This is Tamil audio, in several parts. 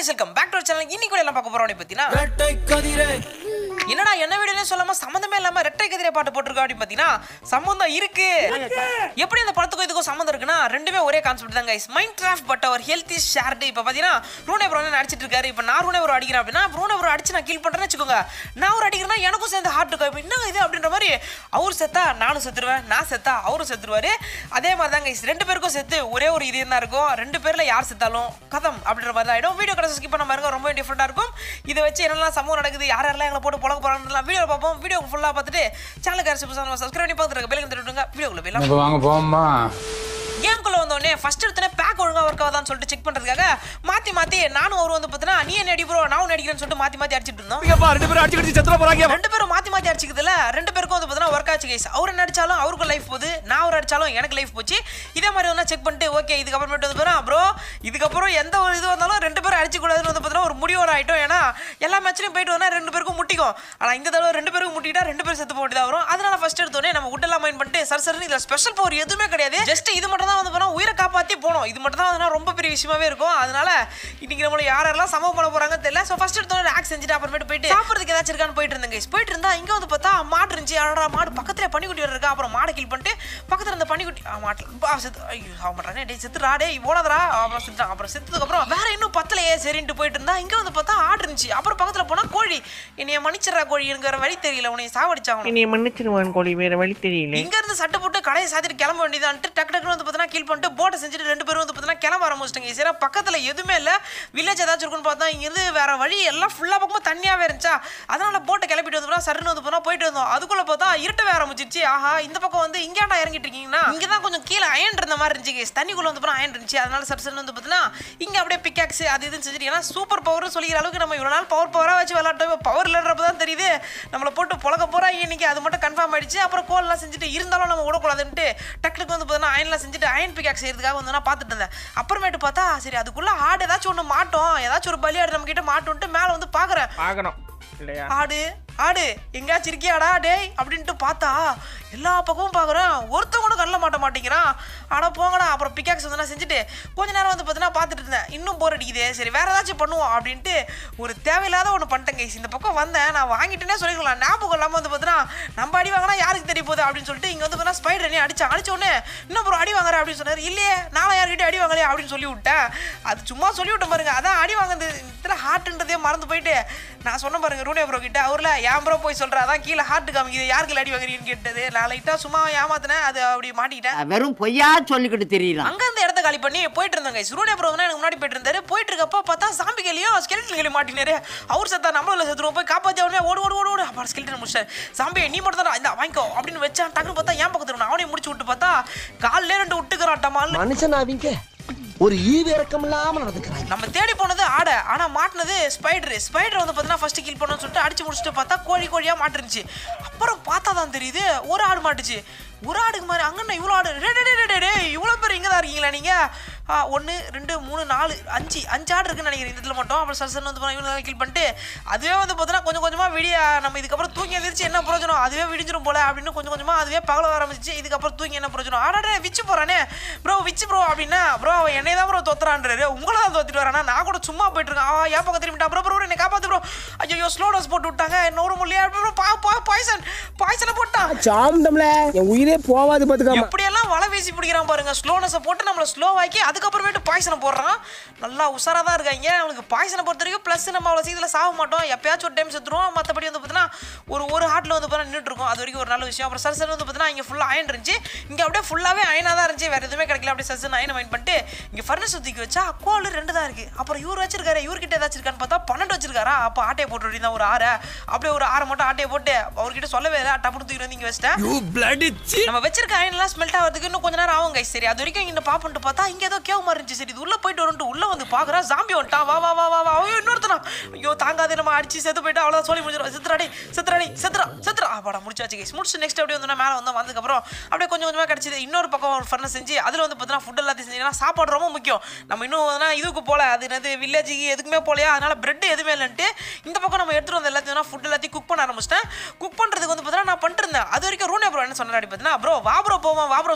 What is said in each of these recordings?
Guys welcome back to channel இன்னைக்கு கூட எல்லாம் பார்க்க போறோம் பார்த்தீங்கன்னா ரெட்டை கதிரே என்னடா என்ன வீடியோனே சொல்லாம சம்மந்தமே இல்லாம ரெட்டை கதிரை பாட்டு போட்டிருக்கோம் அப்படின்னு பார்த்தீங்கன்னா சம்மந்தம் இருக்கு எப்படி அந்த படத்துக்கும் இதுக்கும் சம்மந்தம் இருக்குன்னா ரெண்டுமே ஒரே கான்செப்ட் தான் guys Minecraft but our health is shared இப்போ பார்த்தீங்கன்னா ரூனே ப்ரோ அடிச்சிட்டு இருக்காரு இப்போ நான் ரூனே ப்ரோ அடிக்கிறேன் அப்படின்னா ரூனே ப்ரோ அடிச்சு நான் கீல் பண்றேன்னு வச்சுக்கோங்க நான் ஒரு அடிக்கிறேன்னா எனக்கும் சேர்ந்து ஹார்ட் இருக்கும் என்ன இது அப்படின்ற மாதிரி அவர் செத்தா நானும் செத்துருவேன் நான் செத்தா அவரும் செத்துருவாரு அதே மாதிரி தான் கைஸ் ரெண்டு பேருக்கும் செத்து ஒரே ஒரு இது தான் இருக்கும் ரெண்டு பேர்ல யார் செத்தாலும் கதம் அப்படின்ற மாதிரி தான் ஆயிடும் வீடியோ கடைசி ஸ்கிப் பண்ண பாருங்க ரொம்ப டிஃப்ரெண்டா இருக்கும் இதை வச்சு என்னெல்லாம் சம்பவம் நடக்குது யார் யாரெல்லாம் எங்களை போட்டு பழக போறாங்கலாம் வீடியோ பார்ப்போம் வீடியோ ஃபுல்லா பார்த்துட்டு சேனலுக்கு யார் சப்ஸ்கிரைப் பண்ணி பார்த்துருக்க பெல் தட்டுங்க வீடியோக்குள்ள போயிடலாம் இப்போ வாங்க போவோமா கேம்குள்ள வந்தோடனே ஃபர்ஸ்ட் எடுத்தனே பேக் ஒழுங்கா ஒர்க் ஆகுதான்னு சொல்லிட்டு செக் பண்றதுக்காக மாத்தி மாத்தி நானும் அவர் வந்து பார்த்தீங்கன்னா நீ என்ன அடி ப்ரோ நான் உன்னை அடிக்கிறேன்னு சொல்லிட்டு மாத்தி மாத்தி அடிச்சிட்டு இருந்தோம் இங்கப்பா ரெண்டு பேரும் அடிச்சு கடிச்சு செத்துற போறாங்க ரெண்டு பேரும் மாத்தி மாத்தி அடிச்சுக்கிறதுல ரெண்டு பேருக்கும் வந்து பார்த்தீங்கன்னா ஒர்க் ஆச்சு கைஸ் அவர் என்ன அடிச்சாலும் அவருக்கு லைஃப் போகுது நான் அவர் அடிச்சாலும் எனக்கு லைஃப் போச்சு இதே மாதிரி வந்து செக் பண்ணிட்டு ஓகே இதுக்கப்புறமேட்டு வந்து பார்த்தீங்கன்னா ப்ரோ இதுக்கப்புறம் எந்த ஒரு இது வந்தாலும் ரெண்டு பேரும் அடிச்சுக்கூடாதுன்னு வந்து பார்த்தீங்கன்னா ஒரு முடிவோட ஆயிட்டோம் ஏன்னா எல்லா மேட்ச்லையும் போயிட்டு வந்தா ரெண்டு பேருக்கும் முட்டிக்கும் ஆனால் இந்த தடவை ரெண்டு பேருக்கும் முட்டிட்டா ரெண்டு பேரும் செத்து போக வேண்டியதா வரும் அதனால ஃபர்ஸ்ட் எடுத்தோடனே நம்ம உட்டெல்லாம் மைண்ட் பண்ணிட்டு சர் சர்னு இதில் ஸ்பெஷல் பவர் எதுவுமே கிடையாது ஜஸ்ட் இது மட்டும் தான் வந்து போனால் உயிரை காப்பாற்றி போனோம் இது மட்டும் தான் வந்து ரொம்ப பெரிய விஷயமாவே இருக்கும் அதனால இன்னைக்கு நம்மள யார் யாரெல்லாம் சமம் பண்ண போறாங்க தெரியல ஸோ ஃபர்ஸ்ட் எடுத்தோட ஆக்ஸ் செஞ்சுட்டு அப்புறமேட்டு போயிட்டு சாப்பிட்றதுக்கு ஏதாச்சும் இருக்கான்னு போயிட்டு இருந்தேங்க guys. போயிட்டு இருந்தா இங்க வந்து பார்த்தா மாடு இருந்துச்சு அடடா மாடு பக்கத்துல பனிக்குட்டி வேற இருக்கா அப்புறம் மாடை கில் பண்ணிட்டு பக்கத்துல இருந்த பனிக்குட்டி ஆ, மாட்டுல பா, செத்து ஐயோ சாக மாட்டானே டேய் செத்துடா டேய் ஓடாதடா அப்புறம் செத்துட்டான் அப்புறம் செத்ததுக்கு அப்புறம் வேற இன்னும் பத்தலையே சரின்ட்டு போயிட்டு இருந்தா இங்க வந்து பார்த்தா ஆடு இருந்துச்சு அப்புறம் பக்கத்துல போனா கோழி என்னைய மன்னிச்சிடறா கோழி எனக்கு வேற வழி தெரியல உன்னை சாவடிச்சாங்க என்னைய மன்னிச்சிருவான் கோழி வேற வழி தெரியல இங்க இருந்து சட்டை போட்டு கடையை சாத்திட்டு கிளம்ப வேண்டியதான்ட்டு டக்கு டக்குனு வந்து பார்த்தீங்கன்னா கீல் பண்ணிட்டு போட்டை செஞ்சுட்டு ரெண்டு பேரும் வந்து பார்த்தீங்கன்னா கிளம்ப ஆரம்பிச்சிட்டாங்க சரி பக்கத்துல எதுவுமே இல்ல வில்லேஜ் ஏதாச்சும் இருக்குன்னு பார்த்தா இங்க இருந்து வேற வழி எல்லாம் ஃபுல்லா பக்கமும் தண்ணியாவே இருந்துச்சா அதனால போட்டை கிளப்பிட்டு வந்து சருன்னு வந்து போனா போயிட்டு வந்தோம் அதுக்குள்ள பார்த்தா இருட்டவே ஆரம்பிச்சிருச்சு ஆஹா இந்த பக்கம் வந்து இங்கேடா இறங்கிட்டு இருக்கீங்கன்னா இங்க தான் கொஞ்சம் கீழே அயன் இருந்த மாதிரி இருந்துச்சு guys. தண்ணிக்குள்ள வந்து போனா அயன் இருந்துச்சு அதனால சர் சர்னு வந்து பார்த்தீங்கன்னா இங்க அப்படியே பிக்காக்ஸ் அது இதுன்னு செஞ்சுட்டு ஏன்னா சூப்பர் பவர் சொல்லிக்கிற அளவுக்கு நம்ம இவ்வளவு நாள் பவர் பவரா வச்சு விளையாட்டோம் பவர் இல்லைன்றப்ப தான் தெரியுது நம்மளை போட்டு புழக்க போறா இன்னைக்கு அது மட்டும் கன்ஃபார்ம் ஆயிடுச்சு அப்புறம் கோல்லாம் செஞ்சுட்டு இருந்தாலும் நம்ம விடக்கூடாதுன்ட்டு டக்குனுக்கு வந்து பார்த்தீங்கன்னா அயன்லாம் செஞ்சுட்டு அயன் பிக்காக் செய்யறதுக்காக வந்து நான் பார்த்துட்டு இருந்தேன் அப்புறமேட்டு பார்த்தா சரி அதுக்குள்ள ஆடு ஏதாச்சும் ஒன்று மாட்டோம் ஏதாச்சும் ஒரு பலியாடு நம்ம கிட்ட மாட்டோன்ட்டு மேலே வந்து பார்க்குறேன் பார்க்கணும் இல்லையா ஆடு ஆடு எங்கேயாச்சும் இருக்கியாடா டேய் அப்படின்ட்டு பார்த்தா எல்லா பக்கமும் பார்க்குறேன் ஒருத்தன் கூட கண்ணில் மாட்ட மாட்டேங்கிறான் அட போங்கடா அப்புறம் பிக்காக்ஸ் வந்து நான் செஞ்சுட்டு கொஞ்ச நேரம் வந்து பார்த்தீங்கன்னா பார்த்துட்டு இருந்தேன் இன்னும் போர் அடிக்குது சரி வேற ஏதாச்சும் பண்ணுவோம் அப்படின்ட்டு ஒரு தேவையில்லாத ஒன்று பண்ணிட்டேன் கைஸ் இந்த பக்கம் வந்தேன் நான் வாங்கிட்டேனே சொல்லிக்கலாம் ஞாபகம் இல்லாமல் வந்து பார்த்தீங்கன்னா நம்ம அடி வாங்கினா யாருக்கு தெரிய போகுது அப்படின்னு சொல்லிட்டு இங்கே வந்து பார்த்தீங்கன்னா ஸ்பைடர் என்ன அடிச்சு அடிச்ச உடனே இன்னும் ப்ரோ அடி வாங்குற அப்படின்னு சொன்னார் இல்லையே நானும் யார்கிட்ட அடி வாங்கலையே அப்படின்னு சொல்லி விட்டேன் அது சும்மா சொல்லி விட்டேன் பாருங்க அதான் அடி வாங்குறது இத்தனை ஹார்ட்ன்றதே மறந்து போயிட்டு நான் சொன்ன பாருங்க ரூனே ப்ரோ கிட்ட அவர்ல ஏன் ப்ரோ போய் சொல்ற அதான் கீழே ஹார்ட் காமிக்குது யாருக்கு அடி வாங்குறீங்கன்னு கேட்டது நான் லைட்டா சும்மா ஏமாத்தினேன் அது அப்படி மாட்டிக்கிட்டேன் வெறும் பொய்யா சொல்லிக்கிட்டு தெரியலாம் அங்க இருந்து இடத்த காலி பண்ணி போயிட்டு இருந்தாங்க ரூனே ப்ரோ வந்து எனக்கு முன்னாடி போயிட்டு இருந்தாரு போயிட்டு இருக்கப்போ பார்த்தா சாம்பி கேலியும் ஸ்கெலிட்டன் கேலி மாட்டினாரு அவர் செத்தா நம்மள செத்துருவோம் போய் காப்பாத்தி அவனே ஓடு ஓடு ஓடு ஓடு அப்புறம் ஸ்கெலிட்டன் முடிச்சாரு சாம்பி நீ மட்டும் தான் இந்த வாங்கிக்கோ அப்படின்னு வச்சான் டக்குனு பார்த்தா ஏன் பக்கத்துல இருந்தான். அவனையும் முடிச்சு விட்டு பார்த்தா காலிலே ரெண்டு விட்டுக்கிறான் டமால் மனுஷன் அவங்க ஒரு ஈவு இறக்கம் இல்லாம நடந்துக்கிறாங்க நம்ம தேடி போனது ஆடை ஆனா மாட்டினது ஸ்பைடர் ஸ்பைடர் வந்து பார்த்தீங்கன்னா ஃபர்ஸ்ட் கில் பண்ணணும்னு சொல்லிட்டு அடிச்சு முடிச்சுட்டு பார்த்தா கோழி கோழியா மாட்டிருந்துச்சு அப்புறம் பார்த்தா தான் தெரியுது ஒரு ஆடு மாட்டுச்சு ஒரு ஆடுக்கு மாதிரி அங்கண்ணா இவ்வளோ ஆடு டே, டே, டே, டே, டே, டே, இவ்வளோ பேர் இங்கே தான் இருக்கீங்களா நீங்கள் ஒன்று ரெண்டு மூணு நாலு அஞ்சு அஞ்சு ஆடு இருக்குன்னு நினைக்கிறேன் இந்த இதில் மட்டும் அப்புறம் சர்சன் வந்து இவங்க கில் பண்ணிட்டு அதுவே வந்து பார்த்தீங்கன்னா கொஞ்சம் கொஞ்சமாக விடிய நம்ம இதுக்கப்புறம் தூங்கி எந்திரிச்சு என்ன பிரயோஜனம் அதுவே விடிஞ்சிரும் போல அப்படின்னு கொஞ்சம் கொஞ்சமாக அதுவே பகல ஆரம்பிச்சு இதுக்கப்புறம் தூங்கி என்ன பிரயோஜனம் ஆடாடே விச்சு போகிறானே ப்ரோ விச்சு ப்ரோ அப்படின்னா ப்ரோ அவன் என்னை தான் ப்ரோ தோத்துறான்றாரு உங்களை தான் தோத்துட்டு வரானா நான் கூட சும்மா போயிட்டு இருக்கேன் ஆ ஏன் பக்கம் திரும்பிட்டா ப்ரோ ப்ரோ என்னை காப்பாத்து ப்ரோ ஐயோ ஸ்லோ டோஸ் போட்டு விட்டாங்க நூறு முடியா ப்ரோ பா பா பாய்சன் பாய்சனை போட்டான் சாந்தம்ல என் உயிரே போவாது பாத்துக்காம எப்படியெல்லாம் வலை வீசி பிடிக்கிறான் பாருங்க ஸ்லோனஸை போட்டு நம்மளை ஸ்லோ ஆக்கி அதுக்கப்புறமேட்டு பாய்சனை போடுறான் நல்லா உஷாரா தான் இருக்காங்க அவனுக்கு பாய்சனை பொறுத்த வரைக்கும் ப்ளஸ் நம்ம அவ்வளோ சீக்கிரம் சாக மாட்டோம் எப்பயாச்சும் ஒரு டைம் செத்துருவோம் மற்றபடி வந்து பார்த்தீங்கன்னா ஒரு ஒரு ஹார்ட்டில் வந்து பார்த்தா நின்றுட்டு இருக்கும் அது வரைக்கும் ஒரு நல்ல விஷயம் அப்புறம் சர்சன் வந்து பார்த்தீங்கன்னா இங்கே ஃபுல்லாக அயன் இருந்துச்சு இங்கே அப்படியே ஃபுல்லாகவே அயனாக தான் இருந்துச்சு வேறு எதுவுமே கிடைக்கல அப்படியே சர்சன் அயனை மைண்ட் பண்ணிட்டு இங்கே ஃபர்னஸ் தூக்கி வச்சா கோல் ரெண்டு தான் இருக்குது அப்புறம் இவர் வச்சிருக்காரு இவர்கிட்ட ஏதாச்சும் இருக்கான்னு பார்த்தா பன்னெண்டு வச்சிருக்காரா அப்போ ஆட்டையை போட்டு வேண்டியதான் ஒரு ஆறை அப்படியே ஒரு ஆறை மட்டும் ஆட்டையை போட்டு அவர்கிட்ட சொல்லவே இல்லை டப்புனு தூக்கி வந்து இங்கே வச்சிட்டேன் யூ பிளடி நம்ம வச்சிருக்க அயன்லாம் ஸ்மெல்ட் ஆகிறதுக்கு இன்னும் கொஞ்ச நேரம் ஆகும் கைஸ் சரி அது வரைக்கும் இங்க பாப்பன்ட்டு பார்த்தா இங்க ஏதோ கேவ் மாதிரி இருந்துச்சு சரி இது உள்ள போயிட்டு வரணும் உள்ள வந்து பாக்குறா ஜாம்பி வந்துட்டான் வா வா வா வா வா ஐயோ இன்னொருத்தனா ஐயோ தாங்காதே நம்ம அடிச்சு செத்து போயிட்டு அவ்வளவுதான் சொல்லி முடிஞ்சிடும் செத்துறாடி செத்துறாடி செத்துறா செத்துறா ஆப்பாடா முடிச்சாச்சு கைஸ் முடிச்சு நெக்ஸ்ட் அப்படியே வந்து மேலே வந்தோம் வந்ததுக்கப்புறம் அப்படியே கொஞ்சம் கொஞ்சமாக கிடச்சிது இன்னொரு பக்கம் ஒரு ஃபர்னஸ் செஞ்சு அதில் வந்து பார்த்தீங்கன்னா ஃபுட் எல்லாத்தையும் செஞ்சீங்கன்னா சாப்பாடு ரொம்ப முக்கியம் நம்ம இன்னும் வந்து இதுக்கு போல அது என்னது வில்லேஜுக்கு எதுக்குமே போலையா அதனால பிரெட் எதுவுமே இல்லைன்ட்டு இந்த பக்கம் நம்ம எடுத்துட்டு வந்த எல்லாத்தையும் ஃபுட் எல்லாத்தையும் குக் பண்ண ஆரம்பிச்சிட்டேன் குக் பண்ணுறதுக்கு வந்து பார்த்தீங்கன்னா நான் பண்ணிட்டு இருந்தேன் அது வரைக்கும் ரூனே ப்ரோ என்ன சொன்னாரு பார்த்தீங்கன்னா ப்ரோ வா ப்ரோ போவோம் வா ப்ரோ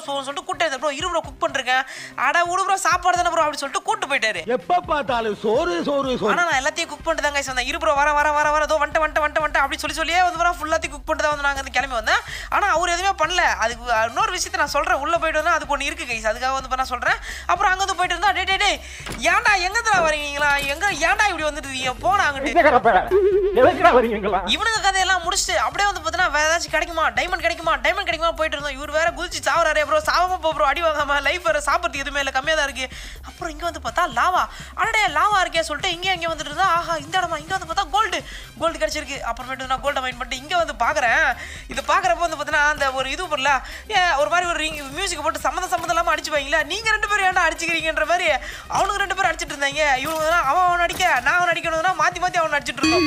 போகும் சொல்லிட்டு கூப்பிட்டு ப்ரோ இரு ப்ரோ குக் பண்ணிருக்கேன் அட விடு ப்ரோ சாப்பாடு தானே ப்ரோ அப்படின்னு சொல்லிட்டு கூட்டு போயிட்டாரு எப்ப பார்த்தாலும் சோறு சோறு சோறு ஆனா நான் எல்லாத்தையும் குக் பண்ணிட்டு தாங்க வந்தேன் இரு ப்ரோ வர வர வர வர இதோ வந்துட்டு வந்துட்டு வந்துட்டு வந்துட்டு அப்படி சொல்லி சொல்லியே வந்து வர ஃபுல்லாத்தையும் குக் பண்ணிட்டு தான் வந்து நாங்கள் வந்து கிளம்பி வந்தேன் ஆனா அவர் எதுவுமே பண்ணல அதுக்கு இன்னொரு விஷயத்தை நான் சொல்றேன் உள்ள போயிட்டு வந்தா அதுக்கு ஒன்று இருக்கு கைஸ் அதுக்காக வந்து இப்ப நான் சொல்றேன் அப்புறம் அங்க வந்து போயிட்டு இருந்தா டே டே டே ஏன்டா எங்க தர வரீங்களா எங்க ஏன்டா இப்படி வந்துட்டு இருக்கீங்க போனா அங்கிட்டு இவனுங்க கதையெல்லாம் முடிச்சுட்டு அப்படியே வந்து பார்த்தீங்கன்னா வேற ஏதாச்சும் கிடைக்குமா டைமண்ட் கிடைக்குமா டைமண்ட் கிடைக்குமா போயிட்டு இருந்தோம் இவர் வேற குதிச்சு சாவறாரே ப்ரோ சாவாம போ ப்ரோ அடி வாங்காம லைஃப் வேற சாப்பிட்றது எதுவுமே இல்லை கம்மியாக தான் இருக்கு அப்புறம் இங்கே வந்து பார்த்தா லாவா அடடே லாவா இருக்கே சொல்லிட்டு இங்கே இங்கே வந்துட்டு இருந்தா ஆஹா இந்த இடமா இங்கே வந்து பார்த்தா கோல்டு கோல்டு கிடைச்சிருக்கு அப்புறமேட்டு நான் கோல்டை மைண்ட் பண்ணிட்டு இங்கே வந்து பார்க்குறேன் இது பார்க்குறப்ப வந்து பார்த்தீங்கன்னா அந்த ஒரு இது பொருளா ஏ ஒரு மாதிரி ஒரு மியூசிக் போட்டு சம்மந்தம் சம்மந்தம் இல்லாமல் அடிச்சு வைங்களா நீங்கள் ரெண்டு பேரும் ஏன்டா அடிச்சுக்கிறீங்கன்ற மாதிரி அவனுக்கு ரெண்டு பேரும் அடிச்சிட்டு இருந்தாங்க இவங்க வந்து அவன் அவன் அடிக்க நான் அவன் அடிக்கணும்னா மாற்றி மாற்றி அவன் அடிச்சிட்டு இருந்தோம்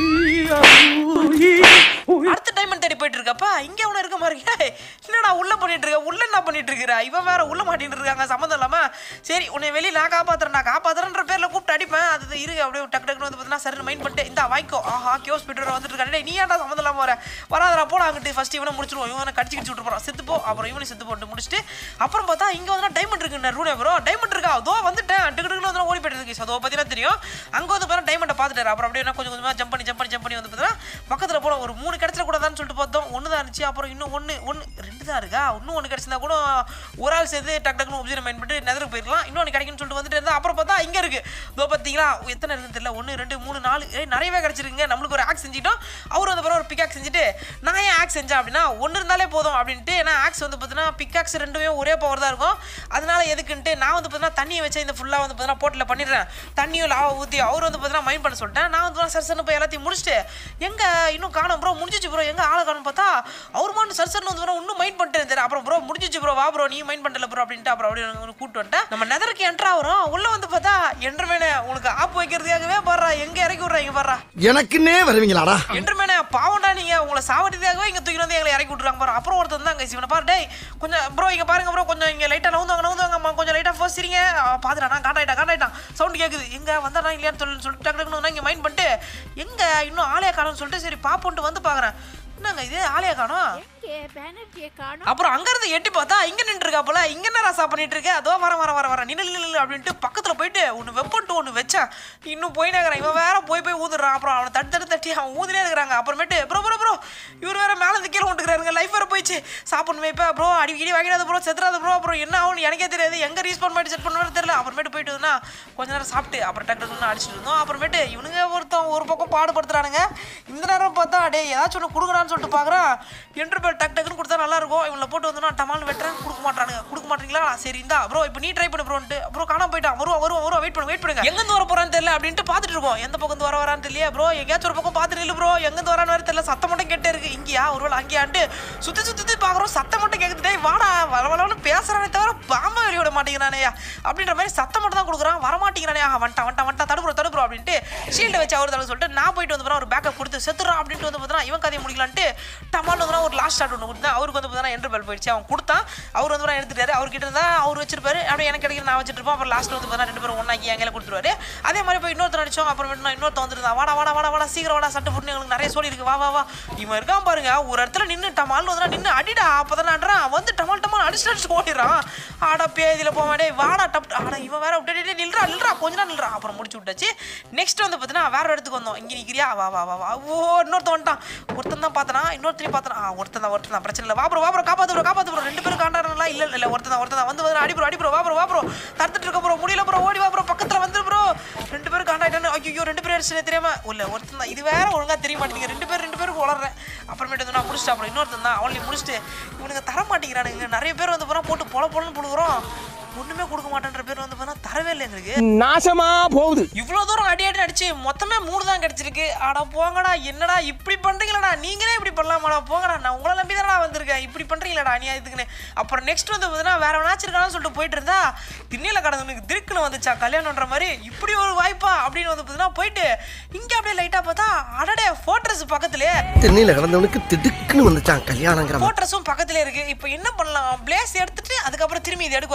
அடுத்த டைமண்ட் தேடி போயிட்டு இருக்கப்ப இங்க அவன இருக்க மாதிரி ஏய், என்னடா உள்ள பண்ணிட்டு இருக்க உள்ள என்ன பண்ணிட்டு இருக்கிற இவன் வேற உள்ள மாட்டிட்டு இருக்காங்க சம்மந்தம் இல்லாம சரி உன்னை வெளியே நான் காப்பாத்துறேன் நான் காப்பாத்துறேன்ற பேர்ல கூப்பிட்டு அடிப்பேன் அது இரு அப்படியே டக்கு டக்குனு வந்து பார்த்தீங்கன்னா சரி மைண்ட் பண்ணிட்டு இந்த வாய்க்கோ ஆஹா கியோஸ் போயிட்டு வந்துட்டு இருக்காரு டேய், நீ ஏன்டா சம்மந்தம் இல்லாம வர வராதரா போடா அங்கிட்டு ஃபர்ஸ்ட் இவனை முடிச்சிருவோம் இவனை கடிச்சு கடிச்சு விட்டு போறான் செத்து போ அப்புறம் இவனை செத்து போட்டு முடிச்சுட்டு அப்புறம் பார்த்தா இங்க வந்து டைமண்ட் இருக்கு ரூனே ப்ரோ டைமண்ட் இருக்கா அதோ வந்துட்டேன் டக்கு டக்குனு வந்து ஓடி போயிட்டு இருக்கு அதோ பார்த்தீங்கன்னா தெரியும் அங்க வந்து பார்த்தா டைமண்டை பார்த்துட்டாரு அப்புறம் அப்படியே நான் கொஞ்சம் கொஞ்சமா ஜம்ப் பண்ணி ஜம்ப் பண்ணி ஜம்ப் பண்ணி வந்து பார்த்தீங்கன்னா பக்கத்துல போன ஒரு மூணு கிடைச்சிட கூடாதான்னு சொல்லிட்டு பார்த்தோம் ஒன்று தான் இருந்துச்சு அப்புறம் இன்னும் ஒன்று ஒன்று ரெண்டு தான் இருக்கா இன்னும் ஒன்று கிடைச்சிருந்தா கூட ஒரு ஆள் சேர்த்து டக் டக்குனு ஒப்சர்வ் மைண்ட் பண்ணிட்டு நெதருக்கு போயிருக்கலாம் இன்னொன்று கிடைக்கும்னு சொல்லிட்டு வந்துட்டு இருந்தா அப்புறம் பார்த்தா இங்கே இருக்கு இதோ பார்த்தீங்களா எத்தனை இருக்குன்னு தெரியல ஒன்று ரெண்டு மூணு நாலு ஏய் நிறையவே கிடைச்சிருக்குங்க நம்மளுக்கு ஒரு ஆக்ஸ் செஞ்சிட்டோம் அவர் வந்து பிறகு ஒரு பிக் ஆக்ஸ் செஞ்சுட்டு நான் ஏன் ஆக்ஸ் செஞ்சேன் அப்படின்னா ஒன்று இருந்தாலே போதும் அப்படின்ட்டு ஏன்னா ஆக்ஸ் வந்து பார்த்தீங்கன்னா பிக் ஆக்ஸ் ரெண்டுமே ஒரே பவர் தான் இருக்கும் அதனால எதுக்குன்ட்டு நான் வந்து பார்த்தீங்கன்னா தண்ணியை வச்சு இந்த ஃபுல்லாக வந்து பார்த்தீங்கன்னா போட்டில் பண்ணிடுறேன் தண்ணியும் லாவை ஊற்றி அவர் வந்து பார்த்தீங்கன்னா மைண்ட் பண்ண சொல்லிட்டேன் நான் வந்து சர் சர்னு போய் எல்லாத்தையும் முடிச்சுட்டு எங்க இன்னும் காணும் ப்ரோ முடிஞ்சிச்சு ப்ரோ எங்க ஆளை காணும் பார்த்தா அவர் மட்டும் சர் சர்னு வந்து இன்னும் மைண்ட் பண்ணிட்டு இருந்தாரு அப்புறம் ப்ரோ முடிஞ்சிச்சு ப்ரோ வா ப்ரோ நீ மைண்ட் பண்ணல ப்ரோ அப்படின்ட்டு அப்புறம் அப்படியே வந்து கூட்டு வந்துட்டேன் நம்ம நெதருக்கு என்ட்ரா வரும் உள்ள வந்து பார்த்தா என்ட்ரமேனே உங்களுக்கு ஆப் வைக்கிறதுக்காகவே பாடுறா எங்க இறக்கி விட்றாங்க பாடுறா எனக்குன்னே வருவீங்களாடா என்றுமேனே பாவம்டா நீங்க உங்களை சாவடிக்காகவே இங்க தூக்கி வந்து எங்களை இறக்கி விட்டுறாங்க பாரு அப்புறம் ஒருத்தர் தான் இவனை பாரு டேய் கொஞ்சம் ப்ரோ இங்க பாருங்க ப்ரோ கொஞ்சம் இங்க லைட்டா நவுந்தாங்க நவுந்தாங்க அம்மா, கொஞ்சம் லைட்டா ஃபர்ஸ்ட் சரிங்க பாத்துடா நான் காண்டாயிட்டா காண்டாயிட்டான் சவுண்ட் கேக்குது எங்க வந்தானா இல்லையான்னு சொல்லி சொல்லிட்டு டக்கு டக்குனு நான் இங்க மைண்ட் பண்ணிட்டு எங்க இன்னும் ஆளையா காணும்னு சொல்லிட்டு சரி பாப்போன்ட்டு வந்து பாக்குறேன் என்னங்க இது ஆளையா காணோம் பேனர்ஜியை காணும் அப்புறம் அங்க இருந்து எட்டி பார்த்தா இங்க நின்று இருக்கா போல இங்க என்ன ராசா பண்ணிட்டு இருக்க அதோ வர வர வர வர நின்னு நில்லு அப்படின்ட்டு பக்கத்துல போயிட்டு ஒன்னு வெப்பன்ட்டு ஒன்னு வச்சேன் இன்னும் போய் நகரன் இவன் வேற போய் போய் ஊதுறான் அப்புறம் அவனை தட்டு தட்டு தட்டி அவன் ஊதினே இருக்கிறாங்க அப்புறமேட்டு ப்ரோ ப்ரோ ப்ரோ இவர் வேற மேல இருந்து கீழே விட்டுக்கிறாருங்க லைஃப் வேற போயிடுச்சு சாப்பிடணும் இப்ப ப்ரோ அடி இடி வாங்கிடாத ப்ரோ செத்துறாத ப்ரோ அப்புறம் என்ன ஆகும் எனக்கே தெரியாது எங்க ரீஸ்பான் பண்ணி செட் பண்ணுவாரு தெரியல அப்புறமேட்டு போயிட்டு வந்தா கொஞ்ச நேரம் சாப்பிட்டு அப்புறம் டக்கு டக்குன்னு அடிச்சுட்டு இருந்தோம் அப்புறமேட்டு இவனுங்க ஒருத்தன் ஒரு பக்கம் பாடுபடுத்துறானுங்க இந்த நேரம் பார்த்தா டே ஏதாச்சும் ஒன்று கொடுக்குறான்னு சொல்லிட்டு பார்க்குறான் என்று பேர் டக் டக்குன்னு கொடுத்தா நல்லா இருக்கும் இவனை போட்டு வந்து நான் டமால் வெட்டுறேன் கொடுக்க மாட்டானுங்க கொடுக்க மாட்டீங்களா சரி இந்தா ப்ரோ இப்போ நீ ட்ரை பண்ணு ப்ரோன்ட்டு ப்ரோ காணாம போயிட்டான் வருவான் வருவான் வருவான் வெயிட் பண்ணு வெயிட் பண்ணுங்க எங்கேருந்து வர போறான்னு தெரியல அப்படின்ட்டு பார்த்துட்டு இருக்கோம் எந்த பக்கம் இருந்து வர வரான்னு தெரியல ப்ரோ எங்கேயாச்சும் ஒரு பக்கம் பார்த்துட்டு இல்லை ப்ரோ எங்கேருந்து வரான்னு வேறு தெரியல சத்தம் மட்டும் கேட்டே இருக்கு இங்கேயா ஒருவேளை அங்கேயான்ட்டு சுற்றி சுற்றி சுற்றி பார்க்குறோம் சத்தம் மட்டும் கேட்குது டேய் வாடா வர வரவன்னு பேசுறானே தவிர பாம்பை வெளிய விட மாட்டேங்கிறானே அப்படின்ற மாதிரி சத்தம் மட்டும் தான் கொடுக்குறான் வர மாட்டேங்கிறானே ஆஹா வந்துட்டான் வந்துட்டான் வந்துட்டான் தடுப்புறோம் தடுப்புறோம் அப்படின்ட்டு ஷீல்டு வச்சு அவர் தடவை சொல்லிட்டு நான் போயிட்டு வந்து பார்த்தா ஒரு பேக்கப் கொடுத்து செத்துறான் அப்படின்ட்டு வந்து பார்த்தா இவன் கதையை முடிக்கலான்ட்டு டமால் வந்து ஒரு லாஸ்ட் ஷாட் ஒன்று கொடுத்தேன் அவருக்கு வந்து பார்த்தா என்ட்ரு பெல் போயிடுச்சு அவன் கொடுத்தான் அவர் வந்து எடுத்துட்டாரு அவர்கிட்ட இருந்தா அவர் வச்சிருப்பாரு அப்படியே எனக்கு கிடைக்கிற நான் வச்சிட்டு இருப்போம் அப்புறம் லாஸ்ட் வந்து பார்த்தா ரெண்டு பேரும் ஒன்னாக்கி எங்களை கொடுத்துருவாரு அதே மாதிரி போய் இன்னொருத்தர் அடிச்சோம் அப்புறமேட்டு நான் இன்னொருத்த வந்துருந்தா வாடா வாடா வாடா வாடா சீக்கிரம் வாடா சட்டை போட்டு எங்களுக்கு நிறைய சொல்லி இருக்கு வா வா வா இவன் இருக்கான் பாருங்க ஒரு இடத்துல நின்று டமால் வந்து நின்று அடிடா அப்பதான்றான் வந்து டமால் டமால் அடிச்சு அடிச்சு ஓடிடுறான் ஆடா பேதியில் போக மாட்டே வாடா டப் ஆடா இவன் வேற விட்டு நில்றா நில்றா கொஞ்ச நேரம் நில்றா அப்புறம் முடிச்சு விட்டாச்சு நெக்ஸ்ட் வந்து பார்த்தீங்கன்னா வேற ஒரு இடத்துக்கு வந்தோம் இங்கே நிற்கிறியா வா வா வா வா ஓ இன்னொருத்தன் வந்துட்டான் ஒருத்தன் தான் பார்த்தனா இன்னொருத்தரையும் பார்த்தனா ஆ ஒருத்தன் தான் ஒருத்தன் தான் பிரச்சனை இல்லை வா ப்ரோ வா ப்ரோ காப்பாத்து ப்ரோ காப்பாத்து ப்ரோ ரெண்டு பேரும் காண்டாடுறா இல்ல இல்ல ஒருத்தன் தான் ஒருத்தன் தான் வந்து வந்து அடி ப்ரோ அடி ப்ரோ வா ப்ரோ வா ப்ரோ தடுத்துட்டு இருக்க ப்ரோ முடியல ப்ரோ ஓடி வா ப்ரோ பக்கத்துல வந்து ப்ரோ ரெண்டு பேரும் காண்டாயிட்டானு ஐயோ ரெண்டு பேரும் அடிச்சுனே தெரியாம இல்ல ஒருத்தன் தான் இது வேற ஒழுங்கா தெரிய மாட்டேங்குது ரெண்டு பேர் ரெண்டு பேருக்கு வளர்றேன் அப்புறமேட்டு வந்து நான் முடிச்சிட்டேன் அப்புறம் இன்னொருத்தன் தான் அவளையும் முடிச்சுட்டு இவனுங்க தர மாட்டேங்கிறானுங்க நிறைய பேர் வந்து போனா போட்டு பொல பொலன்னு புடுங்குறோம் ஒண்ணுமே கொடுக்க மாட்டேன்ற பேர் வந்து பார்த்தா தரவே இல்லை எங்களுக்கு நாசமா போகுது இவ்வளோ தூரம் அடி அடி அடிச்சு மொத்தமே மூணு தான் கிடைச்சிருக்கு அட போங்கடா என்னடா இப்படி பண்றீங்களடா நீங்களே இப்படி பண்ணலாமாடா போங்கடா நான் உங்களை நம்பி தானடா வந்திருக்கேன் இப்படி பண்றீங்களடா அநியாயத்துக்குன்னு அப்புறம் நெக்ஸ்ட் வந்து பார்த்தீங்கன்னா வேற வேணாச்சும் இருக்கான்னு சொல்லிட்டு போயிட்டு இருந்தா திண்ணில கடந்தவனுக்கு திருக்குன்னு வந்துச்சா கல்யாணம்ன்ற மாதிரி இப்படி ஒரு வாய்ப்பா அப்படின்னு வந்து பார்த்தீங்கன்னா போயிட்டு இங்க அப்படியே லைட்டா பார்த்தா அடடே ஃபோட்டோஸ் பக்கத்துலயே தென்னையில கிடந்தவனுக்கு திடுக்குன்னு வந்துச்சான் கல்யாணங்கிற ஃபோட்டோஸும் பக்கத்துல இருக்கு இப்போ என்ன பண்ணலாம் பிளேஸ் எடுத்துட்டு அதுக்கப்புறம் திரும்பி இது எடுக்க வரலான்ட்டு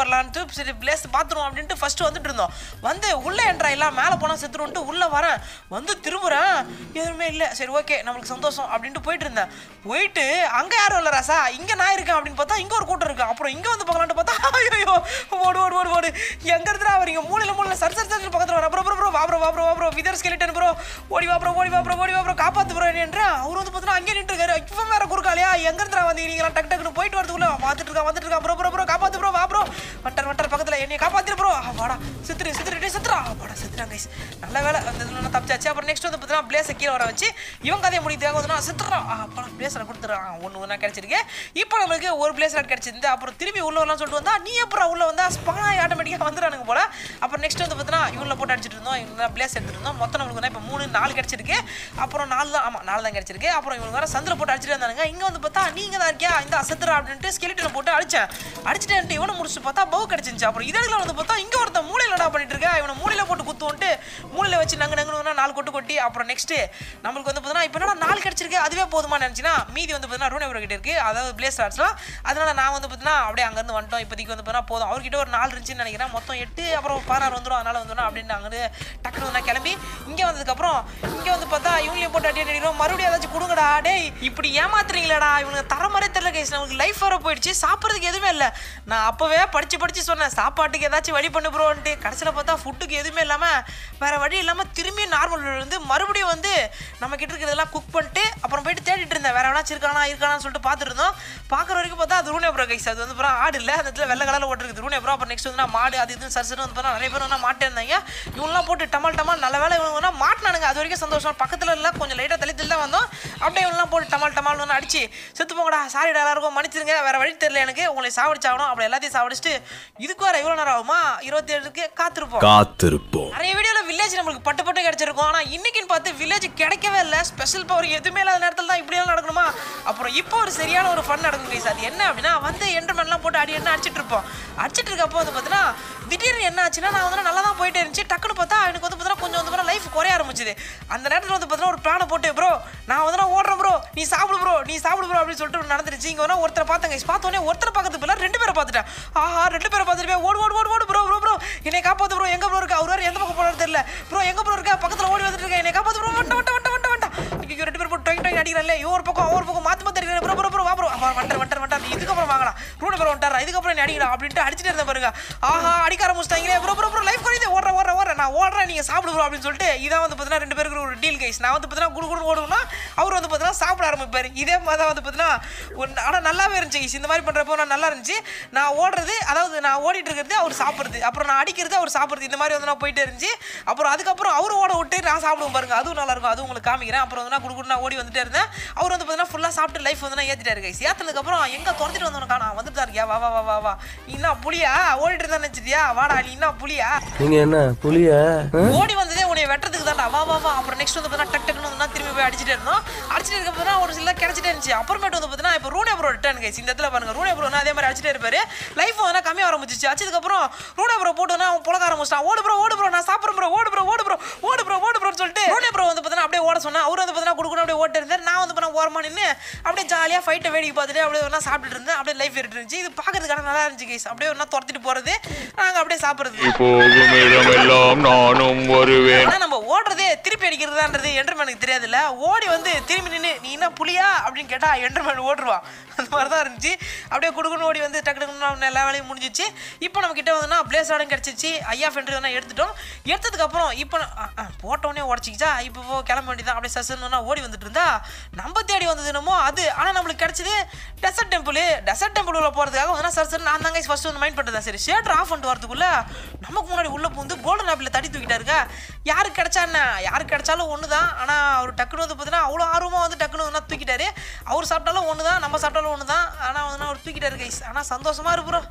சரி பிளேஸ் பார்த்துருவோம் அப்படின்ட்டு ஃபர்ஸ்ட் வந்துட்டு இருந்தோம் வந்து உள்ளே என்ட்ரா இல்லை மேலே போனால் செத்துருன்ட்டு உள்ளே வரேன் வந்து திரும்புகிறேன் எதுவுமே இல்லை சரி ஓகே நம்மளுக்கு சந்தோஷம் அப்படின்ட்டு போயிட்டு இருந்தேன் போயிட்டு அங்கே யாரும் இல்லை ராசா இங்கே நான் இருக்கேன் அப்படின்னு பார்த்தா இங்கே ஒரு கூட்டம் இருக்கு அப்புறம் இங்கே வந்து பார்க்கலான்ட்டு பார்த்தா ஐயோ ஓடு ஓடு ஓடு ஓடு எங்க இருந்தா வரீங்க மூலையில மூலையில சர் சர் சர் பக்கத்துல வர ப்ரோ ப்ரோ ப்ரோ வா ப்ரோ வா ப்ரோ வா ப்ரோ விதர் ஸ்கெலிட்டன் ப்ரோ ஓடி வா ப்ரோ ஓடி வா ப்ரோ ஓடி வா ப்ரோ காப்பாத்து ப்ரோ என்று அவர் வந்து பார்த்தா அங்கே நின்று இருக்காரு இவன் வேற குறுக்காலையா எங்க இருந்தா வந்தீங்க டக் டக்குன்னு போயிட்டு வரதுக்குள்ள வந்துட்டு இருக்கா வந்துட்டு இருக்கா ப்ரோ ப்ரோ ப்ரோ காப்பாத்து ப்ரோ வா ப்ரோ வட்டர் வட்டர் பக்கத்துல என்னை காப்பாத்து ப்ரோ வாடா சித்திரு சித்திரு டேய் சித்திரா வாடா சித்திரா கைஸ் நல்ல வேலை அந்த இதுல நான் தப்பிச்சாச்சு அப்புறம் நெக்ஸ்ட் வந்து பார்த்தா பிளேஸை கீழே வர வச்சு இவன் கதையை முடிக்கிறதுக்காக வந்து நான் சித்திரா அப்பா பிளேஸில் கொடுத்துறான் ஒன்று ஒன்றா கிடைச்சிருக்கு இப்போ நம்மளுக்கு ஒரு பிளேஸ் கிடைச்சிருந்து அப்புறம் திரும்பி உள்ள வரலாம்னு சொல்லிட்டு வந்தா நீ அப்புறம் உள்ள வந்தா ஸ்பானா ஆட்டோமேட்டிக்காக வந்துடுறானுங்க போல அப்புறம் நெக்ஸ்ட் வந்து பார்த்தீங்கன்னா இவங்கள போட்டு அடிச்சிட்டு இருந்தோம் இவங்க பிளேஸ் எடுத்துட்டு இருந்தோம் மொத்தம் நம்மளுக்கு வந்து இப்போ மூணு நாலு கிடைச்சிருக்கு அப்புறம் நாலு தான் ஆமாம் நாலு தான் கிடைச்சிருக்கு அப்புறம் இவங்க வேற சந்தில் போட்டு அடிச்சிட்டு இருந்தானுங்க இங்கே வந்து பார்த்தா நீங்கள் தான் இருக்கியா இந்த அசத்துறா அப்படின்ட்டு ஸ்கெலிட்டில் போட்டு அடிச்சேன் அடிச்சிட்டு இவனை முடிச்சு பார்த்தா பவு கிடைச்சிருந்துச்சு அப்புறம் இதெல்லாம் வந்து பார்த்தா இங்கே ஒருத்தன் மூலையிலடா பண்ணிட்டு இருக்கா இவனை மூலையில போட்டு குத்துவோன்ட்டு மூலையில வச்சு நங்கு நங்குன்னு நாலு கொட்டு கொட்டி அப்புறம் நெக்ஸ்ட் நம்மளுக்கு வந்து பார்த்தீங்கன்னா இப்போ என்னடா நாலு கிடைச்சிருக்கு அதுவே போதுமா நினச்சினா மீதி வந்து பார்த்தீங்கன்னா ரூனே கிட்ட இருக்கு அதாவது பிளேஸ் ஆர்ட்ஸ்லாம் அதனால நான் வந்து பார்த்தீங்கன்னா அப்படியே அங்கேருந்து வந்துட்டோம் இப்போதைக்கு வந்து பார்த்தீங்கன்னா போதும் அவர்கிட்ட ஒரு நாலு இருந்துச்சுன்னு நினைக்கிறேன் மொத்தம் எட்டு அப்புறம் பதினாறு வந்துடும் அதனால வந்துடும் அப்படின்னு அங்கே டக்குனு வந்து நான் கிளம்பி இங்கே வந்ததுக்கப்புறம் இங்கே வந்து பார்த்தா இவங்களையும் போட்டு அடி அடிக்கிறோம் மறுபடியும் ஏதாச்சும் கொடுங்கடா டேய் இப்படி ஏமாத்துறீங்களாடா இவங்க தர மாதிரி தெரியல கைஸ் நமக்கு லைஃப் வர போயிடுச்சு சாப்பிட்றதுக்கு எதுவுமே இல்லை நான் அப்போவே படித்து படித்து சொன்னேன் சாப்பாட்டுக்கு ஏதாச்சும் வழி பண்ணு ப்ரோன்ட்டு கடைசியில் பார்த்தா ஃபுட்டுக்கு எதுவுமே இல்லாமல் வேறு வழி இல்லாமல் திரும்பி நார்மல் வந்து மறுபடியும் வந்து நம்ம கிட்ட இருக்கிறதெல்லாம் குக் பண்ணிட்டு அப்புறம் போயிட்டு தேடிட்டு இருந்தேன் வேற எவனாச்சும் இருக்கானா இருக்கானான்னு சொல்லிட்டு பார்த்துட்டு இருந்தோம் பார்க்குற வரைக்கும் பார்த்தா அது ரூனே ப்ரோ கைஸ் அது வந்து அப்புறம் ஆடு இல்லை அந்த இடத்துல வெள்ளை கலரில் ஓட்டுருக்கு ரூனே ப்ரோ அப்புறம் நெக்ஸ்ட் வந்து நான் மாடு அது இதுன்னு சரி சரி வந்து பார்த்தா நிறைய பேர் வந்து மாட்டே இருந்தாங்க இவங்களாம் போட்டு டமால் டமால் நல்ல வேலை இவங்க மாட்டினானுங்க அது வரைக்கும் சந்தோஷம் பக்கத்தில் இல்லை கொஞ்சம் லைட்டாக தள்ளி தள்ளி தான் வந்தோம் அப்படியே இவங்களாம் போட்டு டமால் டமால் வந்து அடிச்சு செத்து போங்கடா சாரிடா எல்லாருக்கும் மன்னிச்சிருங்க வேற வழி தெரியல எனக்கு உங்களை சாவடிச்சாகணும் அப்படி எல்லாத்தையும் சாவடிச்சுட்டு இதுக்கு வேற எவ்வளோ நேரம் ஆகுமா இருபத்தி ஏழுக்கு காத்திருப்போம் காத்திருப்போம் நிறைய வீடியோல வில்லேஜ் நம்மளுக்கு பட்டு பட்டு கிடைச்சிருக்கும் ஆனா இன்னைக்குன்னு பார்த்து வில்லேஜ் கிடைக்கவே இல்லை ஸ்பெஷல் பவர் எதுவுமே இல்லாத நேரத்தில் தான் இப்படியெல்லாம் நடக்கணுமா அப்புறம் இப்போ ஒரு சரியான ஒரு ஃபன் நடக்கும் கைஸ் அது என்ன அப்படின்னா வந்து என்டர்மெண்ட்லாம் போட்டு அடி என்ன அடிச்சிட்டு இருப்போம் அடிச்சிட்டு இருக்கப்போ வந்து பார்த்தீங்கன்னா திடீர்னு என்ன ஆச்சுன்னா நான் வந்து நல்லா தான் போயிட்டே இருந்துச்சு டக்குன்னு பார்த்தா எனக்கு வந்து பார்த்தீங்கன்னா கொஞ்சம் வந்து லைஃப் குறைய ஆரம்பிச்சுது அந்த நேரத்தில் வந்து பார்த்தீங்கன்னா ஒரு பிளானை போட்டு ப்ரோ நான் வந்து நான் ஓடுறேன் ப்ரோ நீ சாப்பிடு ப்ரோ நீ சாப்பிடு ப்ரோ அப்படின்னு சொல்லிட்டு நடந்துருச்சு இங்கே வேணா ஒருத்தரை பார்த்தேன் கைஸ் பார்த்தோன்னே ஒருத்தரை பார்க்கறது பதிலாக ரெண்டு பேரை பார்த்துட்டேன் ஆஹா ரெண்டு பேரை பார்த்துட்டு ஓடு ஓடு ஓடு ஓடு ப்ரோ ப்ரோ ப்ரோ என்னை காப்பாத்து ப்ரோ எங்க ப்ரோ இருக்கா அவர் வேற எந்த பக்கம் போறாரு தெரியல ப்ரோ எங்க ப்ரோ இருக்கா பக்கத்துல ஓடி வந்துட்டு இருக்கேன் என்னை காப்பாத்து ப்ரோ வண்ட வண்ட வண்ட வண்ட வண்ட ஐயோ ரெண்டு பேர் போட்டு டொய் டொய் அடிக்கிறாங்களே இவன் ஒரு பக்கம் அவர் பக்கம் மாத்தி மாத்தி அடிக்கிறாரு ப்ரோ ப்ரோ ப்ரோ வா ப்ரோ வண்டர் வண்டர் வண்டர் இதுக்கப்புறம் வாங்கலாம் ரூட் ப்ரோ வண்டாரா இதுக்கப்புறம் என்ன அடிக்கிறா அப்படின்ட்டு அடிச்சிட்டு இருந்த பாருங்க ஆஹா அடிக்க ஆரம்பிச்சிட்டாங்களே ப்ரோ ப்ரோ ப்ரோ லைஃப் குறையுது ஓடுற ஓடுற ஓடுற நான் ஓடுறேன் நீங்க சாப்பிடு ப்ரோ அப்படின்னு சொல்லிட்டு இதான் வந்து பார்த்தீங்கன்னா ரெண்டு பேருக்கு ஒரு டீல் கைஸ் நான் வந்து பார்த்தீங்கன்னா குடு குடு ஓடுனா அவர் வந்து பார்த்தீங்கன்னா சாப்பிட ஆரம்பிப்பாரு இதே மாதிரி தான் வந்து பார்த்தீங்கன்னா ஒன்று ஆனால் நல்லாவே இருந்துச்சு guys. இந்த மாதிரி பண்ணுறப்போ நான் நல்லா இருந்துச்சு நான் ஓடுறது அதாவது நான் ஓடிட்டு இருக்கிறது அவர் சாப்பிட்றது அப்புறம் நான் அடிக்கிறது அவர் சாப்பிட்றது இந்த மாதிரி வந்து நான் போயிட்டே இருந்துச்சு அப்புறம் அதுக்கப்புறம் அவர் ஓட விட்டு நான் சாப்பிடுவோம் பாருங்க அதுவும் நல்லா இருக்கும் அதுவும் உங்களுக்கு காமிக்கிறேன் அப்புறம் வந்து நான் குடு குடு நான் ஓடி வந்துட்டே இருந்தேன் அவர் வந்து பார்த்தீங்கன்னா ஃபுல்லாக சாப்பிட்டு லைஃப் வந்து நான் ஏற்றிட்டாரு கைஸ் ஏற்றினதுக்கப்புறம் எங்கே துரத்திட்டு வந்தவன காணா வந்துட்டு தான் இருக்கியா வா வா வா வா வா நீ என்ன புளியா ஓடிட்டு இருந்தா நினச்சிட்டியா வாடா நீ என்ன புளியா நீங்க என்ன புலியா ஓடி வந்ததே உன்னை வெட்டுறதுக்கு தான்டா வா வா வா அப்புறம் நெக்ஸ்ட் வந்து பார்த்தீங்கன்னா டக் டக்குன்னு வந்து திரும்பி போய் அடிச்சிட்டே இருந்தோம் அடிச்சிட்டு இருக்க பார்த்தா ஒரு சில கிடைச்சிட்டே இருந்துச்சு அப்புறமேட்டு வந்து பார்த்தீங்கன்னா இப்போ ரூனே ப்ரோ ரிட்டர்ன் கைஸ் இந்த இடத்துல பாருங்க ரூனே ப்ரோ அதே மாதிரி அடிச்சிட்டே இருப்பாரு லைஃப் வந்து கம்மியாக ஆரம்பிச்சிச்சு அடிச்சதுக்கப்புறம் ரூனே ப்ரோ போட்டுனா அவன் புலக்க ஆரம்பிச்சிட்டான் ஓடு ப்ரோ ஓடு ப்ரோ நான் சாப்பிட்றேன் ப்ரோ ஓடு ப்ரோ ஓடு ப்ரோ ஓடு ப்ரோ ஓடு ப்ரோன்னு சொல்லிட்டு ரூனே ப்ரோ வந்து பார்த்தீங்கன்னா அப்படியே ஓட சொன்னா அவர் வந்து பார்த்தீங்கன்னா குடுக்கணும் அப்படியே ஓட்டு இருந்தார் நான் வந்து பார்த்தீங்கன்னா ஓரமா நின்று அப்படியே ஜாலியாக ஃபைட்டை வேடிக்கை பார்த்துட்டு அப்படியே ஒன்றா சாப்பிட்டுட்டு இருந்தேன் அப்படியே லைஃப் இருந்துச்சு இது பார்க்கறதுக்கான நல்லா இருந்துச்சு கைஸ் அப்படியே ஒன்றா துரத்திட்டு போகிறது நாங்கள் அப்படியே சாப்பிட்றது போகும் இடமெல்லாம் நானும் வருவேன் ஆனா நம்ம ஓடுறதே திருப்பி அடிக்கிறதான்றது என்டர்மேனுக்கு தெரியாதுல்ல ஓடி வந்து திரும்பி நின்று நீ என்ன புலியா அப்படின்னு கேட்டா என்டர்மேன் ஓடுருவான் அந்த மாதிரி தான் இருந்துச்சு அப்படியே குடுக்குன்னு ஓடி வந்து டக்கு டக்குன்னு எல்லா வேலையும் முடிஞ்சிச்சு இப்போ நம்ம கிட்ட வந்துன்னா பிளேஸ் ஆடும் கிடச்சிச்சு ஐயா ஃபென்ட்ரி தான் எடுத்துட்டோம் எடுத்ததுக்கு அப்புறம் இப்போ போட்டோடனே உடச்சிக்கிச்சா இப்போ போ கிளம்ப வேண்டியதான் அப்படியே சசுன்னா ஓடி வந்துட்டு இருந்தா நம்ம தேடி வந்தது என்னமோ அது ஆனால் நம்மளுக்கு கிடைச்சது டெசர்ட் டெம்பிள் டெசர்ட் டெம்பிள் உள்ள போகிறதுக்காக வந்து சர் சர் நான் தாங்க ஃபர்ஸ்ட் வந்து மைண்ட் பண்ணுறதா சரி ஷேட்டர் ஆஃப் பண்ணிட்டு வரதுக்குள்ள நமக்கு முன்னாடி உள்ள பூந்து கோல்டன் ஆப்பிள் தட்டி தூக்கிட்டாருங்க யாருக்கு கிடைச்சா என்ன யாருக்கு கிடைச்சாலும் ஒன்று தான் ஆனால் அவர் டக்குனு வந்து பார்த்தீங்கன்னா அவ்வளோ ஆர்வமாக வந்து டக்குனு வந்து தூக்கிட்டாரு அவர் சாப்பிட்டாலும் ஒன்று தான் நம்ம சாப்பிட்டாலும் ஒன்று தான் ஆனால் வந்து அவர் தூக்கிட்டாரு கைஸ் ஆனால் சந்தோஷமா இருப்புறோம்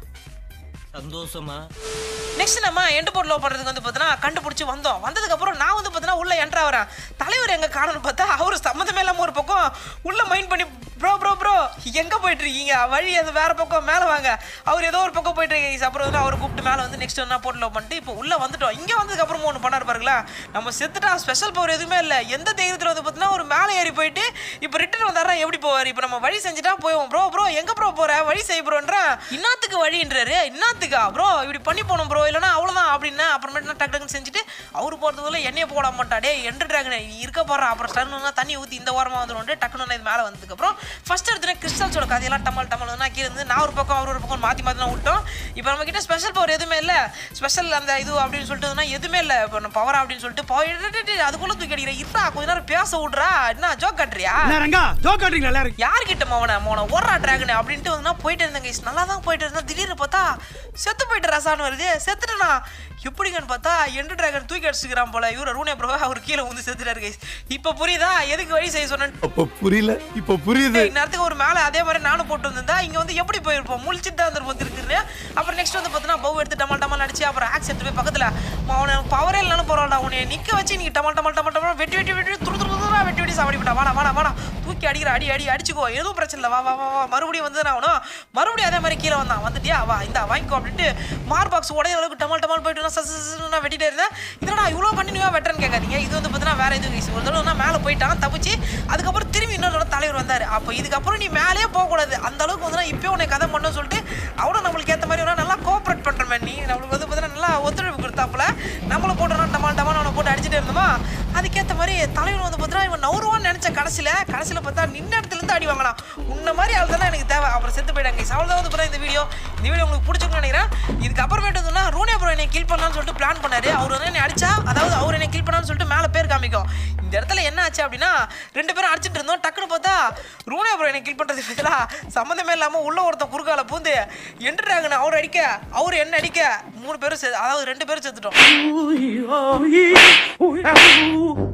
சந்தோஷமா நெக்ஸ்ட் நம்ம எண்டு போர்ட் லோ பண்ணுறதுக்கு வந்து பார்த்தீங்கன்னா கண்டுபிடிச்சி வந்தோம் வந்ததுக்கப்புறம் நான் வந்து பார்த்தீங்கன்னா உள்ளே என்ட்ரு ஆகிறேன் தலைவர் எங்கே காணணும் பார்த்தா அவர் சம்மந்தமே இல்லாமல் ஒரு பக்கம் உள்ளே மைண்ட் பண்ணி ப்ரோ ப்ரோ ப்ரோ எங்க போயிட்டு இருக்கீங்க வழி அது வேற பக்கம் மேல வாங்க அவர் ஏதோ ஒரு பக்கம் போயிட்டு இருக்கீங்க அப்புறம் வந்து அவர் கூப்பிட்டு மேல வந்து நெக்ஸ்ட் என்ன போட்டு பண்ணிட்டு இப்போ உள்ள வந்துட்டோம் இங்க வந்ததுக்கு அப்புறம் ஒன்று பண்ணாரு பாருங்களா நம்ம செத்துட்டா ஸ்பெஷல் பவர் எதுவுமே இல்லை எந்த தைரியத்தில் வந்து பார்த்தீங்கன்னா ஒரு மேலே ஏறி போயிட்டு இப்போ ரிட்டர்ன் வந்தாரா எப்படி போவார் இப்போ நம்ம வழி செஞ்சுட்டா போவோம் ப்ரோ ப்ரோ எங்க ப்ரோ போற வழி செய்ய ப்ரோன்றேன் இன்னத்துக்கு வழின்றாரு இன்னத்துக்கா ப்ரோ இப்படி பண்ணி போகணும் ப்ரோ இல்லைன்னா அவ்வளோதான் அப்படின்னு அப்புறமேட்டு நான் டக்கு டக்குன்னு செஞ்சுட்டு அவர் போகிறதுக்குள்ள எண்ணெயை போட மாட்டா டே எண்டு டிராகன் நீ இருக்க போறா அப்புறம் ஸ்டர்னா தண்ணி ஊற்றி இந்த ஓரமாக வந்துடும் டக்குன்னு நான் இது மேலே வந்ததுக்கப்புறம் ஃபர்ஸ்ட் எடுத்துன கிறிஸ்டல்ஸோட கதையெல்லாம் டமல் டமல் வந்து கீழே இருந்து நான் ஒரு பக்கம் அவர் ஒரு பக்கம் மாற்றி மாற்றி தான் விட்டோம் இப்போ நம்ம கிட்ட ஸ்பெஷல் பவர் எதுவுமே இல்லை ஸ்பெஷல் அந்த இது அப்படின்னு சொல்லிட்டு எதுவுமே இல்லை இப்போ நம்ம பவர் அப்படின்னு சொல்லிட்டு பவர் அதுக்குள்ள தூக்கி அடிக்கிற இருடா கொஞ்ச நேரம் பேச விட்றா என்ன ஜோக் கட்டுறியா ரங்கா ஜோக் காட்டுறீங்களா எல்லாரும் யார்கிட்ட மவன மவன ஓடுறா டிராகன் அப்படின்ட்டு வந்து போயிட்டு இருந்தேன் கைஸ் நல்லா தான் போயிட்டு இருந்தேன் திடீர்னு பார்த்தா செத்து போயிட்டு ரசான்னு வருது செத்துட்டேனா எப்படிங்கன்னு பார்த்தா எண்டு டிராகன் தூக்கி அடிச்சுக்கிறான் போல இவரு ரூனே ப்ரோ அவர் கீழே வந்து செத்துட்டாரு கைஸ் இப்போ புரியுதா எதுக்கு வழி செய்ய சொன்னேன் அப்ப புரியல இப்ப புரியுது இந்நேரத்துக்கு ஒரு மேலே அதே மாதிரி நானும் போட்டு வந்திருந்தா இங்கே வந்து எப்படி போயிருப்போம் முழிச்சிட்டு தான் வந்துருப்போம் திருக்குன்னு அப்புறம் நெக்ஸ்ட் வந்து பார்த்தீங்கன்னா பவு எடுத்து டமால் டமால் அடிச்சு அப்புறம் ஆக்ஸ் எடுத்து போய் பக்கத்தில் அவனை பவரே இல்லைன்னு பரவாயில்ல உன்னை நிற்க வச்சு நீ டமால் டமால் டமால் டமால் வெட்டி வெட்டி வெட்டி துரு துரு துருவா வெட்டி வெட்டி சாப்பிடி விட்டா வாடா வாடா வாடா தூக்கி அடிக்கிற அடி அடி அடிச்சுக்கோ எதுவும் பிரச்சனை இல்லை வா வா வா வா மறுபடியும் வந்து நான் அவனும் மறுபடியும் அதே மாதிரி கீழே வந்தான் வந்துட்டியா வா இந்த வாங்கிக்கோ அப்படின்ட்டு மார் பாக்ஸ் உடைய அளவுக்கு டமால் டமால் போயிட்டு நான் சஸ் சஸ் நான் வெட்டிட்டே இருந்தேன் இதனடா இவ்வளோ கண்டினியூவாக வெட்டுறேன்னு கேட்காதீங்க இது வந்து பார்த்தீங்கன்னா வேற எதுவும் கைஸ் ஒரு தடவை நான் மேலே போயிட்டான் தப்பிச்சு அதுக்கப்புறம் திரும்பி இன்னொரு தடவை தலைவர் வந்தார் அப்போ இதுக்கப்புறம் நீ மேலேயே போகக்கூடாது அந்த அளவுக்கு வந்து நான் இப்போயே உன்னை கதை பண்ணணும்னு சொல்லிட்டு அவனும் நம்மளுக்கு ஏற்ற மாதிரி வேணா நல்லா கோஆப்ரேட் பண்ணுற நீ நம்மளுக்கு வந்து பார்த்தீங்கன்னா நல்லா ஒத்துழைப்பு கொடுத்தாப்புல நம்மளும் போட்டோம்னா டமால் டமால் அவனை போட்டு அடிச்சுட்டே இருந்தோமா அதுக்கேற்ற மாதிரி தலைவர் வந்து பார்த்தீங்கன்னா இவன் நவுருவான்னு நினச்ச கடைசியில் கடைசியில் பார்த்தா நின்ன இடத்துல இருந்து அடி வாங்கலாம் உன்ன மாதிரி ஆள் தான் எனக்கு தேவை அப்புறம் செத்து போயிட்டாங்க அவள் தான் வந்து பார்த்தா இந்த வீடியோ இந்த வீடியோ உங்களுக்கு பிடிச்சிருக்குன்னு நினைக்கிறேன் இதுக்கப்புறமேட்டு வந்து ரூனே ப்ரோ என்னை கில் பண்ணலாம்னு சொல்லிட்டு பிளான் பண்ணாரு அவர் வந்து என்னை அடிச்சா அதாவது அவர் என்னை கில் பண்ணான்னு சொல்லிட்டு மேலே பேர் காமிக்கும் இந்த இடத்துல என்ன ஆச்சு அப்படின்னா ரெண்டு பேரும் அடிச்சிட்டு இருந்தோம் டக்குன்னு பார்த்தா ரூனே ப்ரோ என்னை கில் பண்ணுறது பதிலா சம்மந்தமே இல்லாமல் உள்ள ஒருத்தன் குறுக்கால பூந்து எண்டு டிராகன் அவர் அடிக்க அவர் என்ன அடிக்க மூணு பேரும் செ- அதாவது ரெண்டு பேரும் செத்துட்டோம்